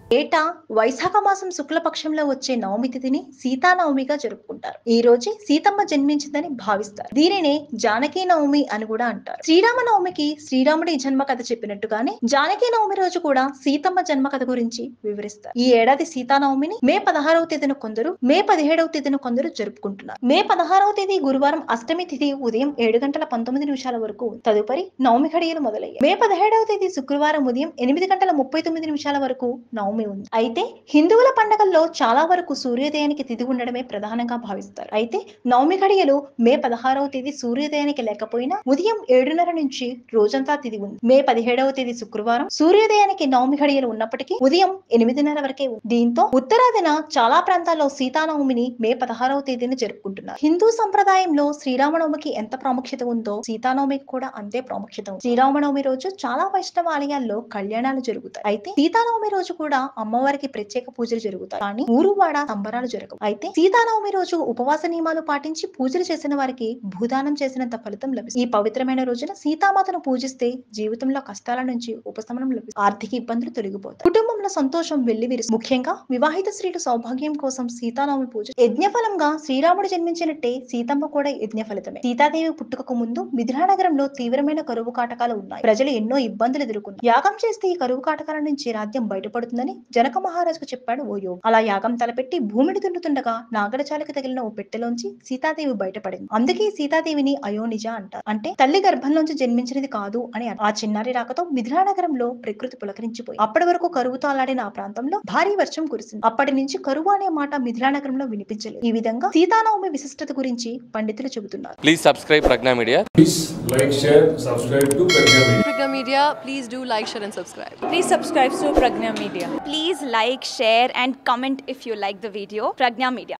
ఏటా వైశాఖ మాసం శుక్లపక్షంలో వచ్చే నవమి తిథిని సీతానవమిగా జరుపుకుంటారు ఈ రోజే సీతమ్మ జన్మించిందని భావిస్తారు దీనినే జానకి నవమి అని కూడా అంటారు శ్రీరామ నవమికి శ్రీరాముడి జన్మ కథ చెప్పినట్టుగానే జానకి నవమి రోజు కూడా సీతమ్మ జన్మ కథ గురించి వివరిస్తారు ఈ ఏడాది సీతానవమిని మే పదహారవ తేదీన కొందరు మే పదిహేడవ తేదీన కొందరు జరుపుకుంటున్నారు మే పదహారవ తేదీ గురువారం అష్టమి తిథి ఉదయం ఏడు గంటల పంతొమ్మిది నిమిషాల వరకు ఉంది. తదుపరి నవమి ఘడియలు మొదలయ్యాయి మే పదిహేడవ తేదీ శుక్రవారం ఉదయం ఎనిమిది గంటల ముప్పై తొమ్మిది నిమిషాల వరకు నవమి ఉంది అయితే హిందువుల పండగల్లో చాలా వరకు సూర్యోదయానికి తిథి ఉండడమే ప్రధానంగా భావిస్తారు అయితే నవమి ఘడియలు మే పదహారవ తేదీ సూర్యోదయానికి లేకపోయినా ఉదయం ఏడున్నర నుంచి రోజంతా తిథి ఉంది మే పదిహేడవ తేదీ శుక్రవారం సూర్యోదయానికి నవమి ఘడియలు ఉన్నప్పటికీ ఉదయం ఎనిమిదిన్నర వరకే ఉంది దీంతో ఉత్తరాదిన చాలా ప్రాంతాల్లో సీతానవమిని మే పదహారవ తేదీన జరుపుకుంటున్నారు హిందూ సంప్రదాయంలో శ్రీరామనవమికి ఎంత ప్రాముఖ్యత ఉందో సీతానవమికి కూడా అంతే ప్రాముఖ్యత ఉంది శ్రీరామనవమి రోజు చాలా వైష్ణవ ఆలయాల్లో కళ్యాణాలు జరుగుతాయి అయితే సీతానవమి రోజు కూడా అమ్మవారికి ప్రత్యేక పూజలు జరుగుతాయి కానీ ఊరు వాడ సంబరాలు జరగవు అయితే సీతానవమి రోజు ఉపవాస నియమాలు పాటించి పూజలు చేసిన వారికి భూదానం చేసినంత ఫలితం లభిస్తుంది ఈ పవిత్రమైన రోజున సీతామాతను పూజిస్తే జీవితంలో కష్టాల నుంచి ఉపశమనం లభిస్తుంది ఆర్థిక ఇబ్బందులు తొలగిపోతాయి కుటుంబంలో సంతోషం వెల్లివిరుస్తుంది ముఖ్యంగా వివాహిత స్త్రీలు సౌభాగ్యం కోసం సీతానవమి పూజ యజ్ఞఫలంగా శ్రీరాముడు జన్మించినట్టే సీతమ్మ కూడా యజ్ఞ ఫలితమే సీతాదేవి పుట్టుకకు ముందు మిథిలా నగరంలో తీవ్రమైన కరువు కాటకాలు ఉన్నాయి ప్రజలు ఎన్నో ఇబ్బందులు ఎదుర్కొన్నారు యాగం చేస్తే ఈ కరువు కాటకాల నుంచి రాజ్యం బయటపడుతుందని జనక మహారాజుకు చెప్పాడు ఓ యోగి అలా యాగం తలపెట్టి భూమిని దున్నుతుండగా నాగరచాలకు తగిలిన ఓ పెట్టెలోంచి సీతాదేవి బయటపడింది అందుకే ఈ సీతాదేవిని అయోనిజ అంటారు అంటే తల్లి గర్భంలోంచి జన్మించినది కాదు అని అర్థం. ఆ చిన్నారి రాకతో మిథిలా నగరంలో ప్రకృతి పులకరించిపోయి అప్పటి వరకు కరువుతో అలాడిన ఆ ప్రాంతంలో భారీ వర్షం కురిసింది అప్పటి నుంచి కరువు అనే మాట మిథిలా నగరంలో వినిపించలేదు ఈ విధంగా సీతానవమి విశిష్టత గురించి పండితులు చెబుతున్నారు Please subscribe Pragna Media. Please like, share, subscribe to Pragya Media. Pragya Media, please do like, share, and subscribe. Please subscribe to Pragna Media. Please like, share, and comment if you like the video. Pragna Media.